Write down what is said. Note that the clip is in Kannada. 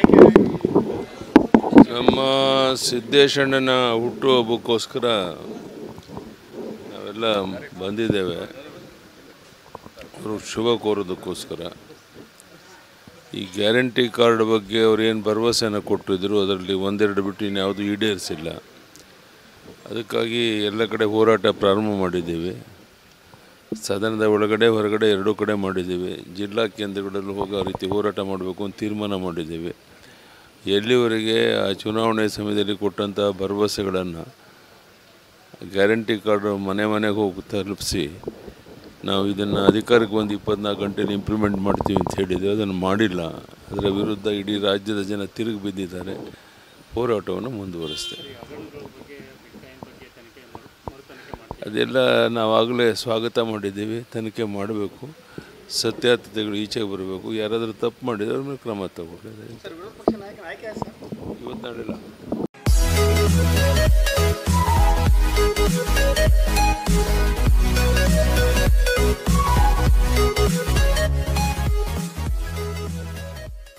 ನಮ್ಮ ಸಿದ್ದೇಶಣ್ಣನ ಹುಟ್ಟುಹಬ್ಬಕ್ಕೋಸ್ಕರ ನಾವೆಲ್ಲ ಬಂದಿದ್ದೇವೆ ಅವರು ಶುಭ ಕೋರೋದಕ್ಕೋಸ್ಕರ ಈ ಗ್ಯಾರಂಟಿ ಕಾರ್ಡ್ ಬಗ್ಗೆ ಅವ್ರು ಏನು ಭರವಸೆನ ಕೊಟ್ಟಿದ್ರು ಅದರಲ್ಲಿ ಒಂದೆರಡು ಬಿಟ್ಟು ಇನ್ಯಾವುದು ಈಡೇರಿಸಿಲ್ಲ ಅದಕ್ಕಾಗಿ ಎಲ್ಲ ಕಡೆ ಹೋರಾಟ ಪ್ರಾರಂಭ ಮಾಡಿದ್ದೀವಿ ಸದನದ ಒಳಗಡೆ ಹೊರಗಡೆ ಎರಡೂ ಕಡೆ ಮಾಡಿದ್ದೀವಿ ಜಿಲ್ಲಾ ಕೇಂದ್ರಗಳಲ್ಲಿ ಹೋಗೋ ರೀತಿ ಹೋರಾಟ ಮಾಡಬೇಕು ಅಂತ ತೀರ್ಮಾನ ಮಾಡಿದ್ದೀವಿ ಎಲ್ಲಿವರೆಗೆ ಆ ಚುನಾವಣೆ ಸಮಯದಲ್ಲಿ ಕೊಟ್ಟಂಥ ಭರವಸೆಗಳನ್ನು ಗ್ಯಾರಂಟಿ ಕಾರ್ಡ್ ಮನೆ ಮನೆಗೆ ಹೋಗಿ ತಲುಪಿಸಿ ನಾವು ಇದನ್ನು ಅಧಿಕಾರಕ್ಕೆ ಒಂದು ಇಪ್ಪತ್ನಾಲ್ಕು ಗಂಟೆಲಿ ಇಂಪ್ಲಿಮೆಂಟ್ ಮಾಡ್ತೀವಿ ಅಂತ ಹೇಳಿದ್ದೇವೆ ಅದನ್ನು ಮಾಡಿಲ್ಲ ಅದರ ವಿರುದ್ಧ ಇಡೀ ರಾಜ್ಯದ ಜನ ತಿರುಗಿ ಬಿದ್ದಿದ್ದಾರೆ ಹೋರಾಟವನ್ನು ಮುಂದುವರಿಸ್ತೇವೆ ಅದೆಲ್ಲ ನಾವಾಗಲೇ ಸ್ವಾಗತ ಮಾಡಿದ್ದೀವಿ ತನಿಖೆ ಮಾಡಬೇಕು ಸತ್ಯಾರ್ಥತೆಗಳು ಈಚೆಗೆ ಬರಬೇಕು ಯಾರಾದರೂ ತಪ್ಪು ಮಾಡಿದ್ರೆ ಅವ್ರ ಮೇಲೆ ಕ್ರಮ ತಗೊಳ್ಳಿ ಇವತ್ತು ನಾಳಿಲ್ಲ